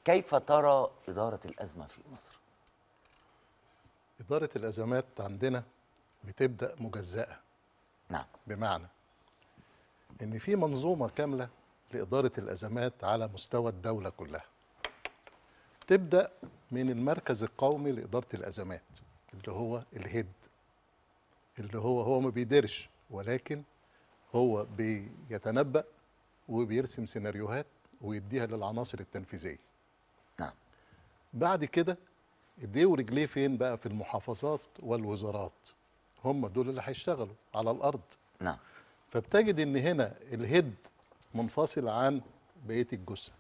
كيف ترى اداره الازمه في مصر إدارة الأزمات عندنا بتبدأ مجزأة نعم بمعنى إن في منظومة كاملة لإدارة الأزمات على مستوى الدولة كلها تبدأ من المركز القومي لإدارة الأزمات اللي هو الهيد اللي هو هو ما بيديرش ولكن هو بيتنبأ وبيرسم سيناريوهات ويديها للعناصر التنفيذية نعم بعد كده ايديه ورجليه فين بقى في المحافظات والوزارات هم دول اللي هيشتغلوا على الارض نعم فبتجد ان هنا الهيد منفصل عن بقيه الجثه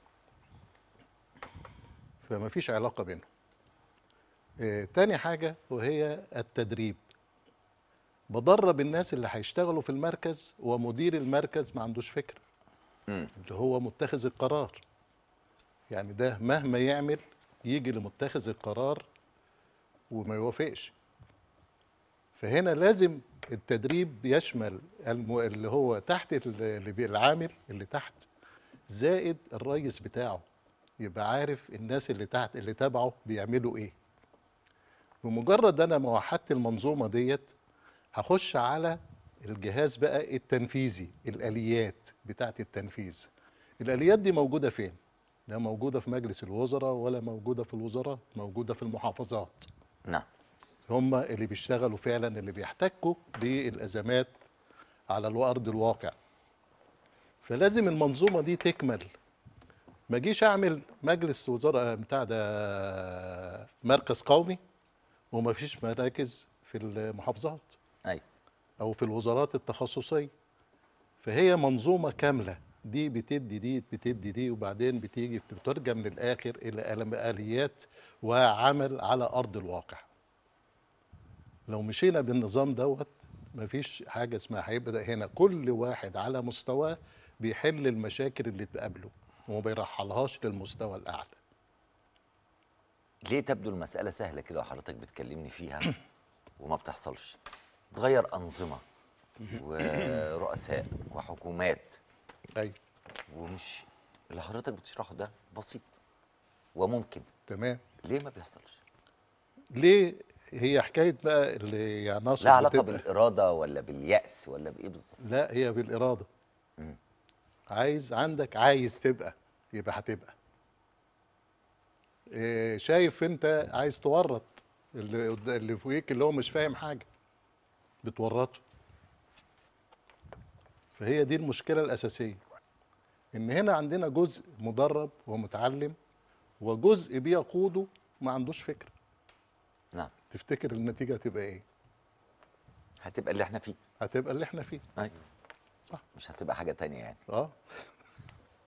فما فيش علاقه بينهم آه تاني حاجه وهي التدريب بدرب الناس اللي هيشتغلوا في المركز ومدير المركز ما عندوش فكره مم. اللي هو متخذ القرار يعني ده مهما يعمل يجي لمتخذ القرار وما يوافقش فهنا لازم التدريب يشمل الم... اللي هو تحت ال- اللي بي- العامل اللي تحت زائد الرئيس بتاعه يبقى عارف الناس اللي تحت اللي تبعه بيعملوا ايه بمجرد انا ما وحدت المنظومه ديت هخش على الجهاز بقى التنفيذي الاليات بتاعت التنفيذ الاليات دي موجوده فين لا موجوده في مجلس الوزراء ولا موجوده في الوزراء موجوده في المحافظات نعم هم اللي بيشتغلوا فعلا اللي بيحتكوا بالازمات على الارض الواقع فلازم المنظومه دي تكمل ما اجيش اعمل مجلس وزراء بتاع ده مركز قومي وما فيش مراكز في المحافظات ايوه او في الوزارات التخصصيه فهي منظومه كامله دي بتدي دي بتدي دي وبعدين بتيجي بتترجم للاخر الى ألم- اليات وعمل على ارض الواقع لو مشينا بالنظام دوت مفيش حاجه اسمها هيبدا هنا كل واحد على مستواه بيحل المشاكل اللي تقابله وما بيرحلهاش للمستوى الاعلى ليه تبدو المساله سهله كده وحضرتك بتكلمني فيها وما بتحصلش تغير انظمه ورؤساء وحكومات ايوه ومش اللي حضرتك بتشرحه ده بسيط وممكن تمام ليه ما بيحصلش ليه هي حكايه بقى اللي يعني ناصر لا علاقه بتبقى- بالاراده ولا بالياس ولا بايه بالظبط لا هي بالإرادة مم. عايز عندك عايز تبقى يبقى هتبقى إيه شايف انت عايز تورط اللي قد- اللي فوقيك اللي هو مش فاهم حاجة بتورطه فهي دي المشكلة الأساسية إن هنا عندنا جزء مدرب ومتعلم وجزء بيقوده ما عندوش فكرة نعم تفتكر النتيجة هتبقى إيه؟ هتبقى اللي احنا فيه هتبقى اللي إحنا فيه ايوه صح مش هتبقى حاجه تانية يعني اه